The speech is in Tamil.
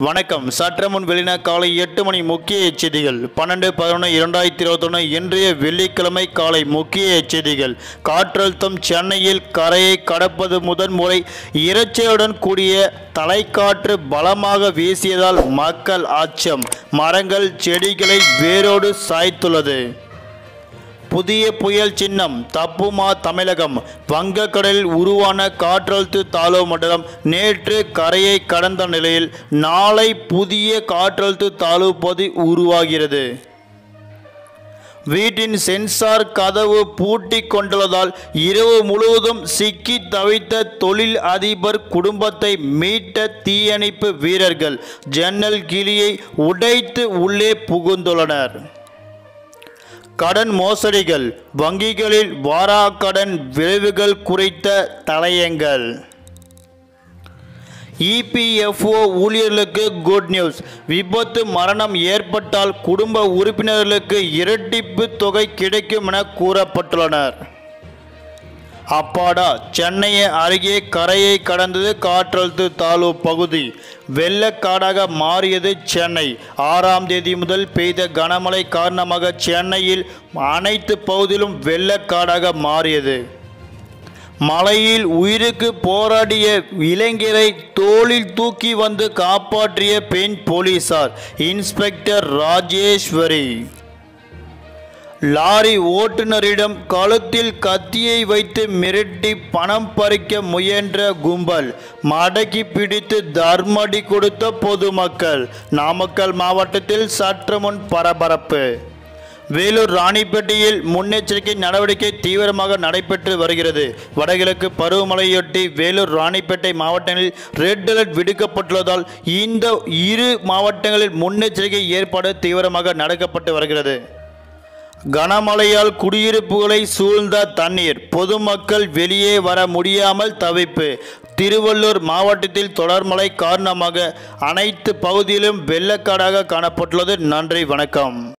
வணக்கம் சற்று முன் வெளியின காலை எட்டு மணி முக்கிய செய்திகள் பன்னெண்டு பதினொன்று இரண்டாயிரத்தி இருபத்தொன்று இன்றைய வெள்ளிக்கிழமை காலை முக்கிய செய்திகள் காற்றழுத்தம் சென்னையில் கரையை கடப்பது முதன்முறை இரைச்சலுடன் கூடிய தலைக்காற்று பலமாக வீசியதால் மக்கள் அச்சம் மரங்கள் செடிகளை வேரோடு சாய்த்துள்ளது புதிய புயல் சின்னம் தப்புமா தமிழகம் வங்கக்கடலில் உருவான காற்றழுத்த தாழ்வு மண்டலம் நேற்று கரையை கடந்த நிலையில் நாளை புதிய காற்றழுத்த தாழ்வு பகுதி உருவாகிறது வீட்டின் சென்சார் கதவு பூட்டி கொண்டுள்ளதால் இரவு முழுவதும் சிக்கி தவித்த தொழில் அதிபர் குடும்பத்தை மீட்ட தீயணைப்பு வீரர்கள் ஜன்னல் கிளியை உடைத்து உள்ளே புகுந்துள்ளனர் கடன் மோசடிகள் வங்கிகளில் வாராக்கடன் விளைவுகள் குறித்த தலையங்கள் இபிஎஃப்ஓ ஊழியர்களுக்கு குட் நியூஸ் விபத்து மரணம் ஏற்பட்டால் குடும்ப உறுப்பினர்களுக்கு இரட்டிப்பு தொகை கிடைக்கும் என கூறப்பட்டுள்ளனர் அப்பாடா சென்னை அருகே கரையை கடந்தது காற்றழுத்த தாழ்வு பகுதி வெள்ளக்காடாக மாறியது சென்னை ஆறாம் தேதி முதல் பெய்த கனமழை காரணமாக சென்னையில் அனைத்து பகுதியிலும் வெள்ளக்காடாக மாறியது மலையில் உயிருக்கு போராடிய இளைஞரை தோளில் தூக்கி வந்து காப்பாற்றிய பெண் போலீசார் இன்ஸ்பெக்டர் ராஜேஸ்வரி லாரி ஓட்டுநரிடம் கழுத்தில் கத்தியை வைத்து மிரட்டி பணம் பறிக்க முயன்ற கும்பல் மடக்கி பிடித்து தர்மடி கொடுத்த பொதுமக்கள் நாமக்கல் மாவட்டத்தில் சற்று முன் பரபரப்பு வேலூர் ராணிப்பேட்டையில் முன்னெச்சரிக்கை நடவடிக்கை தீவிரமாக நடைபெற்று வருகிறது வடகிழக்கு பருவமழையொட்டி வேலூர் ராணிப்பேட்டை மாவட்டங்களில் ரெட் அலர்ட் விடுக்கப்பட்டுள்ளதால் இந்த இரு மாவட்டங்களில் முன்னெச்சரிக்கை ஏற்பாடு தீவிரமாக நடக்கப்பட்டு வருகிறது கனமழையால் குடியிருப்புகளை சூழ்ந்த தண்ணீர் பொதுமக்கள் வெளியே வர முடியாமல் தவிப்பு திருவள்ளூர் மாவட்டத்தில் தொடர் மழை காரணமாக அனைத்து பகுதியிலும் வெள்ளக்காடாக காணப்பட்டுள்ளது நன்றி வணக்கம்